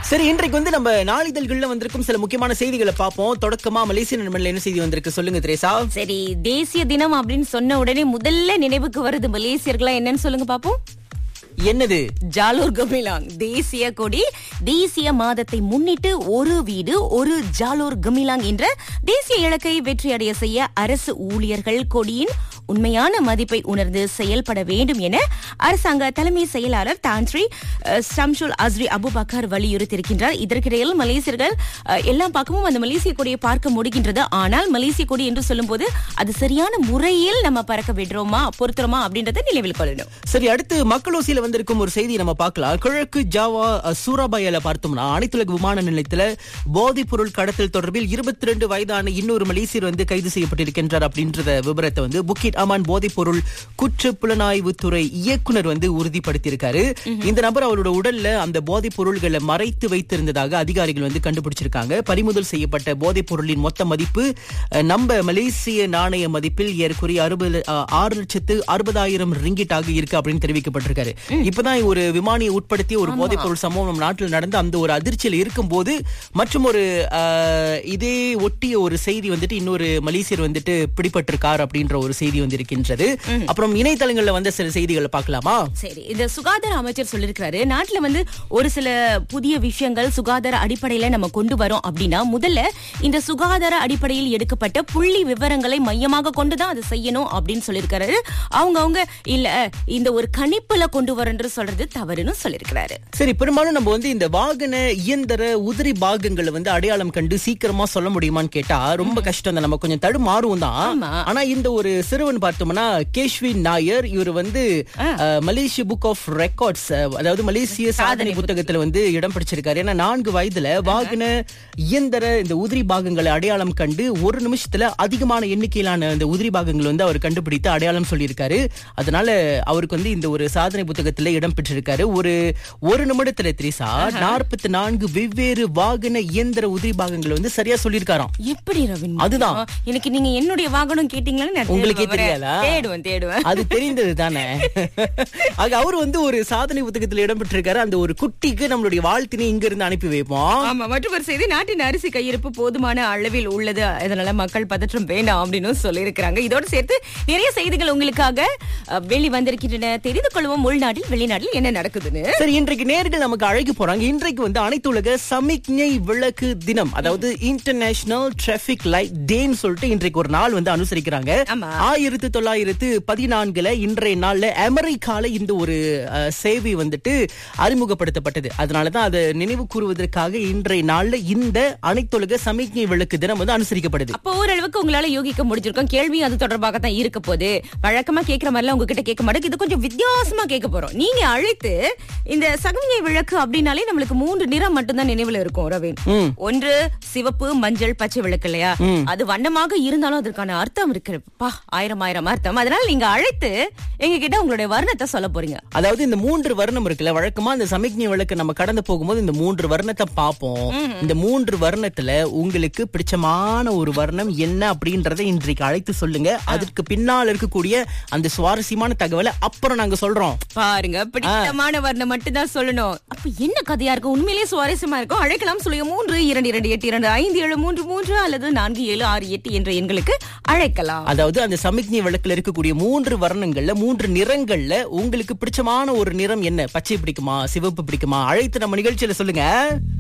சரி இன்றைக்கு வந்து நம்ம நாளிதழ்கள்ல வந்திருக்கும் சில முக்கியமான செய்திகளை பார்ப்போம் தொடக்கமா மலேசிய நண்பன்ல என்ன செய்தி வந்திருக்கு சொல்லுங்க திரேசா சரி தேசிய தினம் அப்படின்னு சொன்ன உடனே முதல்ல நினைவுக்கு வருது மலேசியர்களா என்னன்னு சொல்லுங்க பாப்போம் என்னது ஜாலூர் கமிலாங் தேசிய கொடி தேசிய மாதத்தை முன்னிட்டு ஒரு வீடு ஒரு ஜாலூர் கமிலாங் என்ற தேசிய இலக்கை வெற்றியடைய செய்ய அரசு ஊழியர்கள் கொடியின் உண்மையான மதிப்பை உணர்ந்து செயல்பட வேண்டும் என அரசாங்க தலைமை செயலாளர் தான்ஸ்ரீ அஹ், ஷம்சுல் அஸ்ரி அபுபக்கர் வலியுறுத்தியிருக்கின்றார் இதற்கிடையில் மலேசியர்கள் அஹ், எல்லா பக்கமும் அந்த மலேசிய கொடியை பார்க்க முடிகின்றது ஆனால் மலேசிய கொடி என்று சொல்லும்போது அது சரியான முறையில் நம்ம பறக்க விடுறோமா பொருத்துறோமா அப்படின்றத நினைவில் கொள்ளணும் சரி அடுத்து மக்களோசியில வந்திருக்கும் ஒரு செய்தி நம்ம பார்க்கலாம் கிழக்கு ஜாவா அஹ், சூறாபாயால பார்த்தோம்னா அனைத்துலக விமான நிலையத்துல போதைப் பொருள் கடத்தல் தொடர்பில் இருபத்தி ரெண்டு வயதான இன்னொரு மலேசியர் வந்து கைது செய்யப்பட்டிருக்கின்றார் அப்படின்றத விவரத்தை வந்து புக்கிட் அமான் போதைப் பொருள் குற்ற புலனாய்வு துறை இயக்குனர் வந்து உறுதிப்படுத்தியிருக்காரு இந்த நபர் அவரோட உடல்ல அந்த போதைப் பொருள்களை மறைத்து வைத்திருந்ததாக அதிகாரிகள் வந்து கண்டுபிடிச்சிருக்காங்க பறிமுதல் செய்யப்பட்ட போதைப் பொருளின் மொத்த மதிப்பு அஹ், நம்ம மலேசிய நாணய மதிப்பில் ஏறக்குறைய அறுபது அஹ், ஆறு லட்சத்து அறுபதாயிரம் ரிங்கிட்டாக இருக்கு அப்படின்னு தெரிவிக்கப்பட்டிருக்காரு இப்பதான் ஒரு விமானியை உட்படுத்திய ஒரு போதைப் பொருள் சம்பவம் நம்ம நாட்டில் நடந்து அந்த ஒரு அதிர்ச்சியில் இருக்கும்போது மற்றும் ஒரு அஹ், இதே ஒட்டிய ஒரு செய்தி வந்துட்டு இன்னொரு மலேசியர் வந்துட்டு பிடிபட்டிருக்கார் அப்படின்ற ஒரு செய்தி வந்திருக்கின்றது அப்புறம் இணையதளங்கள்ல வந்த சில செய்திகளை பார்க்கலாமா சரி இந்த சுகாதார அமைச்சர் சொல்லிருக்காரு நாட்டுல வந்து ஒரு சில புதிய விஷயங்கள் சுகாதார அடிப்படையில நம்ம கொண்டு வரோம் அப்படின்னா முதல்ல இந்த சுகாதார அடிப்படையில் எடுக்கப்பட்ட புள்ளி விவரங்களை மையமாக கொண்டுதான் அதை செய்யணும் அப்படின்னு சொல்லியிருக்காரு அவங்க அவங்க இல்ல இந்த ஒரு கணிப்புல கொண்டு வரன்று சொல்றது தவறுன்னு சொல்லியிருக்கிறாரு சரி பெரும்பாலும் நம்ம வந்து இந்த வாகன இயந்திர உதிரி பாகங்களை வந்து அடையாளம் கண்டு சீக்கிரமா சொல்ல முடியுமான்னு கேட்டா ரொம்ப கஷ்டம் தான் நம்ம கொஞ்சம் தடுமாறுவோம் தான் ஆமா. ஆனா இந்த ஒரு சிறுவன் பார்த்தோம்னா கேஷ்வி நாயர் இவர் வந்து அஹ், மலேசிய புக் ஆஃப் ரெக்கார்ட்ஸ் அதாவது மலேசிய சாதனை புத்தகத்துல வந்து இடம் பிடிச்சிருக்காரு ஏன்னா நான்கு வயதுல வாகன இயந்திர இந்த உதிரி பாகங்களை அடையாளம் கண்டு ஒரு நிமிஷத்துல அதிகமான எண்ணிக்கையிலான இந்த உதிரி பாகங்கள் வந்து அவர் கண்டுபிடித்து அடையாளம் சொல்லியிருக்காரு அதனால அவருக்கு வந்து இந்த ஒரு சாதனை புத்தகத்துல இடம் பெற்றிருக்காரு ஒரு ஒரு நிமிடத்துல திரிசா நாற்பத்தி நான்கு வெவ்வேறு வாகன இயந்திர உதிரி பாகங்களை வந்து சரியா சொல்லியிருக்காராம் எப்படி ரவின் அதுதான். எனக்கு நீங்க என்னுடைய வாகனம் கேட்டீங்களான்னு நான் உங்களுக்கே தேடுவேன். தெரியாதா? தேடுவேன் தேடுவேன் அது தெரிந்தது தானே ஆக அவர் வந்து ஒரு சாதனை புத்தகத்துல இடம் பெற்றிருக்காரு அந்த ஒரு குட்டிக்கு நம்மளுடைய வாழ்த்தினை இங்க இருந்து அனுப்பி வைப்போம் ஆமா மற்றும் ஒரு செய்தி நாட்டின் அரிசி கையிருப்பு போதுமான அளவில் உள்ளது இதனால மக்கள் பதற்றம் வேண்டாம் அப்படின்னு சொல்லியிருக்கிறாங்க இதோடு சேர்த்து நிறைய செய்திகள் உங்களுக்காக அஹ், வெளி வந்திருக்கின்றன தெரிந்து கொள்வோம் உள்நாட்டில் வெளிநாட்டில் என்ன நடக்குதுன்னு சரி இன்றைக்கு நேர்கள் நமக்கு அழைக்க போறாங்க இன்றைக்கு வந்து அனைத்துலக சமிக்ஞை விளக்கு தினம் அதாவது இன்டர்நேஷனல் டிராபிக் லைட் டேன்னு சொல்லிட்டு இன்றைக்கு ஒரு நாள் வந்து அனுசரிக்கிறாங்க ஆமா. ஆயிரத்தி தொள்ளாயிரத்து பதினான்குல இன்றைய நாள்ல அமெரிக்கால இந்த ஒரு அஹ், சேவை வந்துட்டு அறிமுகப்படுத்தப்பட்டது அதனாலதான் அதை நினைவு கூறுவதற்காக இன்றைய நாள்ல இந்த அனைத்துலக சமிக்ஞை விளக்கு தினம் வந்து அனுசரிக்கப்படுது அப்போ ஓரளவுக்கு உங்களால யோகிக்க முடிஞ்சிருக்கும் கேள்வி அது தொடர்பாக தான் இருக்க போகுது வழக்கமா கேட்கிற மாதிரிலாம் உங்ககிட்ட கேட்க மாட்டேங்க இது கொஞ்சம் வித்தியாசமா கேட்க போறோம் நீங்க அழைத்து இந்த சகமிகை விளக்கு அப்படின்னாலே நம்மளுக்கு மூன்று நிறம் மட்டும்தான் நினைவுல இருக்கும் ரவீன் ம். ஒன்று சிவப்பு மஞ்சள் பச்சை விளக்கு இல்லையா அது வண்ணமாக இருந்தாலும் அதற்கான அர்த்தம் இருக்குப்பா ஆயிரம் ஆயிரம் அர்த்தம் அதனால நீங்க அழைத்து எங்க கிட்ட உங்களுடைய வர்ணத்தை சொல்ல போறீங்க அதாவது இந்த மூன்று வர்ணம் இருக்குல்ல வழக்கமா இந்த சமிக்ஞை விளக்கு நம்ம கடந்து போகும்போது இந்த மூன்று வர்ணத்தை பார்ப்போம் இந்த மூன்று வர்ணத்துல உங்களுக்கு பிடிச்சமான ஒரு வர்ணம் என்ன அப்படின்றத இன்றைக்கு அழைத்து சொல்லுங்க அதற்கு பின்னால் இருக்கக்கூடிய அந்த சுவாரஸ்யமான தகவலை அப்புறம் நாங்க சொல்றோம் பாருங்க பிடித்தமான வர்ணம் மட்டும்தான் சொல்லணும் அப்ப என்ன கதையா இருக்கும் உண்மையிலேயே சுவாரஸ்யமா இருக்கும் அழைக்கலாம் சொல்லுங்க மூன்று இரண்டு இரண்டு எட்டு இரண்டு ஐந்து ஏழு மூன்று மூன்று அல்லது நான்கு ஏழு ஆறு எட்டு என்ற எண்களுக்கு அழைக்கலாம் அதாவது அந்த சமிக்ஞை விளக்குல இருக்கக்கூடிய மூன்று வர்ணங்கள்ல மூன்று நிறங்கள்ல உங்களுக்கு பிடிச்சமான ஒரு நிறம் என்ன பச்சை பிடிக்குமா சிவப்பு பிடிக்குமா அழைத்து நம்ம நிகழ்ச்சியில சொல்லுங்க